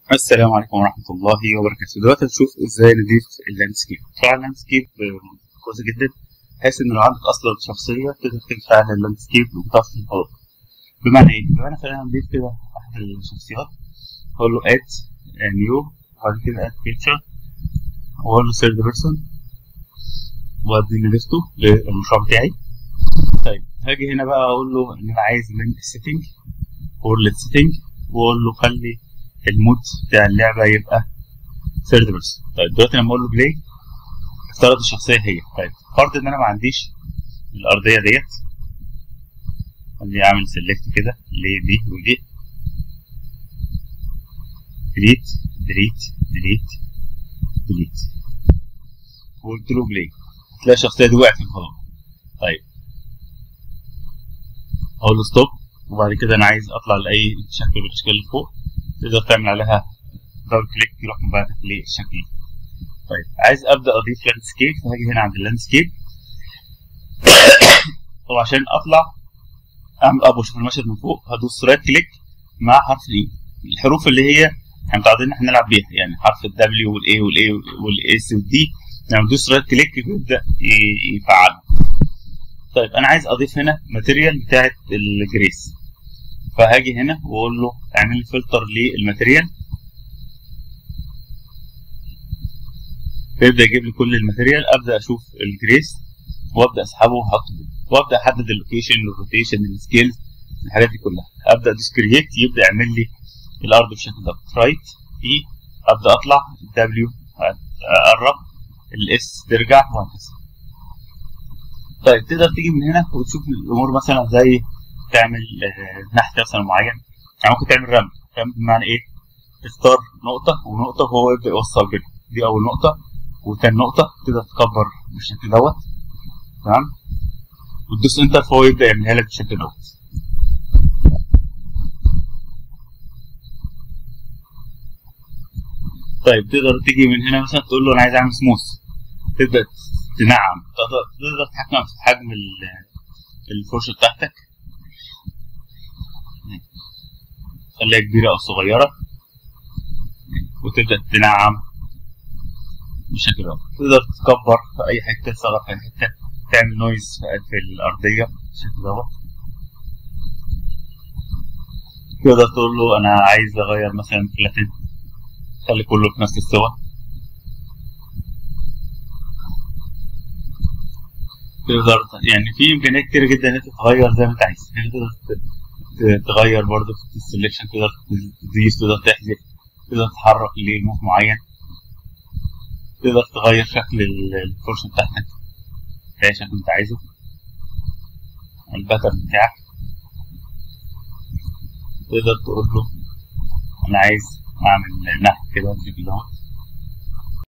السلام عليكم ورحمة الله وبركاته دلوقتي هنشوف ازاي نضيف اللاندسكيب طبعا اللاندسكيب كويس جدا بحيث ان لو عندك اصلا شخصية تقدر تفعل اللاندسكيب وتعرف الخلق بمعنى ايه؟ بمعنى خلينا نضيف كده احد الشخصيات اقول له اد نيو وبعد كده اد بيكتشر واقول له سيرد بيرسون وادي اللي ضفته للمشروع بتاعي طيب هاجي هنا بقى اقول له ان انا عايز من السيتنج وورلد سيتنج واقول له خلي المود بتاع اللعبه يبقى ثيرد بيرسون طيب دلوقتي لما اقول له بلاي افترض الشخصيه هي طيب فرض ان انا ما عنديش الارضيه ديت خليني اعمل سيلكت كده لدي ودي ديليت ديليت ديليت ديليت وقلت له بلاي تلاقي الشخصيه دي وقعت في الفضاء طيب اقول له ستوب وبعد كده انا عايز اطلع لاي شكل من الاشكال اللي فوق تقدر تعمل عليها دبل كليك يروح مبعتك للشكل طيب عايز ابدا اضيف لاندسكيب فهاجي هنا عند اللاندسكيب طبعا عشان اطلع اعمل اب واشوف المشهد من فوق هدوس رايت كليك مع حرف الاي الحروف اللي هي احنا متعودين ان احنا نلعب بيها يعني حرف الدبليو والاي والاي والاس والدي لما ندوس رايت كليك بيبدا يفعل طيب انا عايز اضيف هنا ماتيريال بتاعت الجريس فهاجي هنا واقول له اعمل لي فلتر للماتيريال فيبدا يجيب لي كل الماتيريال ابدا اشوف الجريس وابدا اسحبه واحطه وابدا احدد اللوكيشن الروتيشن السكيلز الحاجات دي كلها ابدا ادوس كرييت يبدا يعمل لي الارض بالشكل ده رايت اي ابدا اطلع دبليو اقرب الاس ترجع وهكذا طيب تقدر تيجي من هنا وتشوف الامور مثلا زي تعمل نحت مثلا معين يعني ممكن تعمل رمل رمل بمعنى ايه؟ تختار نقطة ونقطة وهو يبدأ يوصل بينهم دي أول نقطة وتاني نقطة تقدر تكبر بالشكل دوت تمام وتدوس انتر فهو يبدأ يعملها لك بالشكل دوت طيب تقدر تيجي من هنا مثلا تقول له انا عايز اعمل سموث تبدا تنعم تقدر تتحكم في حجم الفرشه بتاعتك خليها كبيره او صغيره وتبدا تنعم بالشكل ده تقدر تكبر في اي حته تصغر في اي حته تعمل نويز في الارضيه بالشكل دوت تقدر تقول له انا عايز اغير مثلا فلاتن خلي كله في نفس السوا تقدر يعني في امكانيات كتير جدا ان انت تغير زي ما انت عايز يعني تقدر تغير برضه في السلكشن تقدر تزيد تقدر تحذف تقدر تتحرك لموف معين تقدر تغير شكل الفرشه بتاعتك اي شكل انت عايزه الباترن بتاعك تقدر تقول له انا عايز اعمل نحت كده بالشكل دوت